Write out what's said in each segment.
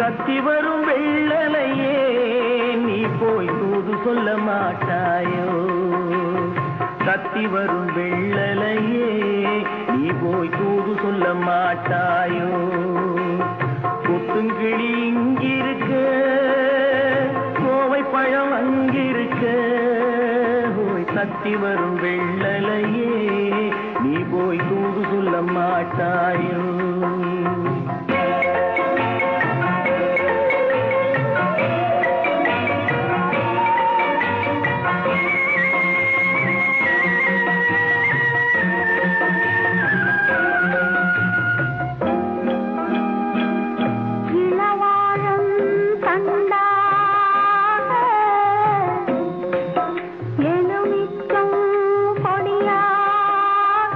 கத்தி வரும் வெள்ளலையே நீ போய் தூது சொல்ல மாட்டாயோ கத்தி வரும் வெள்ளலையே நீ போய் தூது சொல்ல மாட்டாயோ கொத்துங்கிளி இங்கிருக்க கோவை பழம் அங்கிருக்க ஓய் கத்தி வரும் வெள்ளலையே நீ போய் தூது சொல்ல மாட்டாயோ இளவாழம் தண்டாக எலுமிச்சம் கொடியாக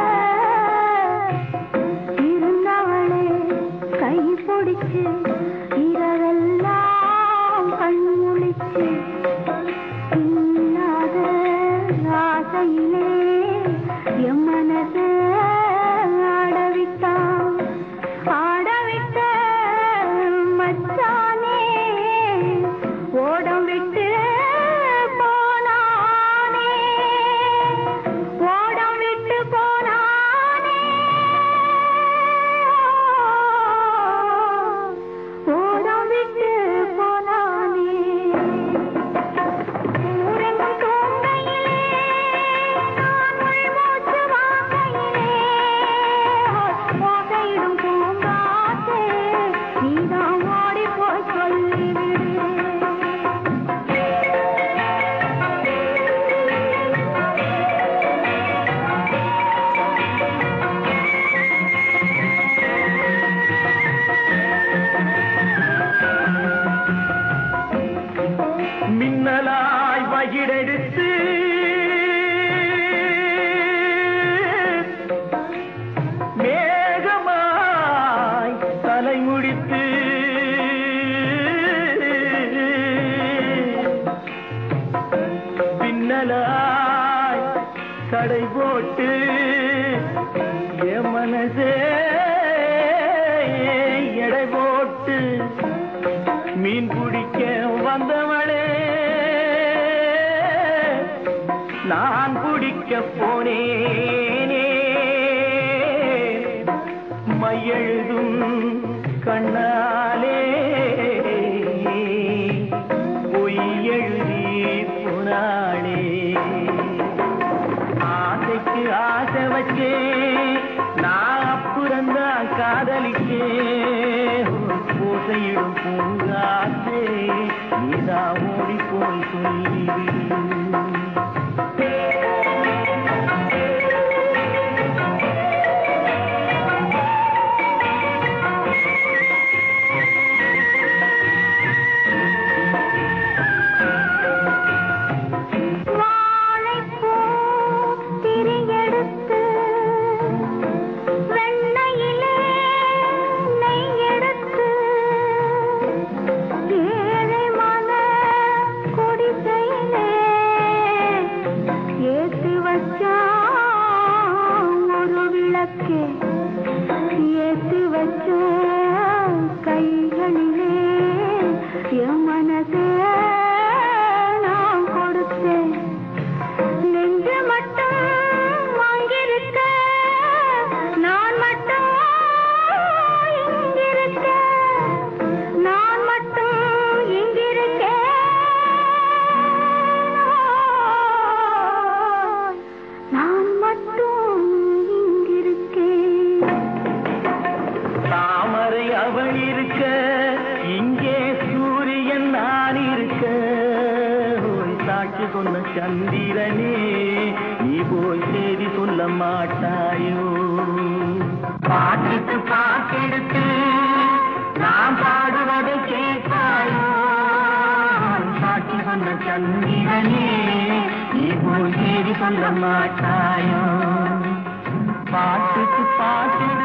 இருந்தவளே கை பிடிச்சு இரவெல்லாம் கண் முழிச்சு இல்லாத ஆசையிலே என் மனசை ஆடவிட்டான் ஆடவிட்ட மச்சானே ஓடம் விட்டு போனானே ஓடம் விட்டு போனானே ஓடம் விட்டு போனானே ஊரெங்கும் தூங்கையிலே நான் உள்மூச்சு வாங்கையிலே ஓசையிடும் பூங்காற்றே நீதான் ஓடி போய் சொல்லிவிடு மின்னலாய் வகிடெடுத்து மேகமாய் தலை முடித்து பின்னலாய் கடை போட்டு என் மனசே எடை போட்டு மீன் பிடிக்க வந்தவளே நான் பிடிக்க போனேனே மையெழுதும் கண்ணாலே பொய் எழுதி போனாளே ஆசைக்கு ஆசை வச்சே நான் அப்புறந்தான் காதலிக்கே பூசையிடும் பூங்காத்தே நீதா ஓடி போய் சொல்லிவிடு வாழைப்பூ திரியெடுத்து வெண்ணையிலே நெய் எடுத்து ஏழை மன குடிசையிலே ஏத்தி வச்சா ஒரு விளக்கே ஏத்தி வச்ச கைகளிலே என் மனசே நான் கொடுத்தேன் நெஞ்சு மட்டும் வாங்கியிருக்க நான் மட்டும் இங்கிருக்க நான் மட்டும் இங்கிருக்க நான் மட்டும் இங்கிருக்கேன் தாமரை அவள் இருக்க இங்கே சூரியன் நான் இருக்க ஓய் சாட்சி சொன்ன சந்திரனே நீ போய் செய்தி சொல்ல மாட்டாயோ பாட்டுக்கு பாட்டெடுத்து நான் பாடுவதை கேட்பாயோ சாட்சி சொன்ன சந்திரனே நீ போய் செய்தி சொல்ல மாட்டாயோ பாட்டுக்கு பாட்டெடுத்து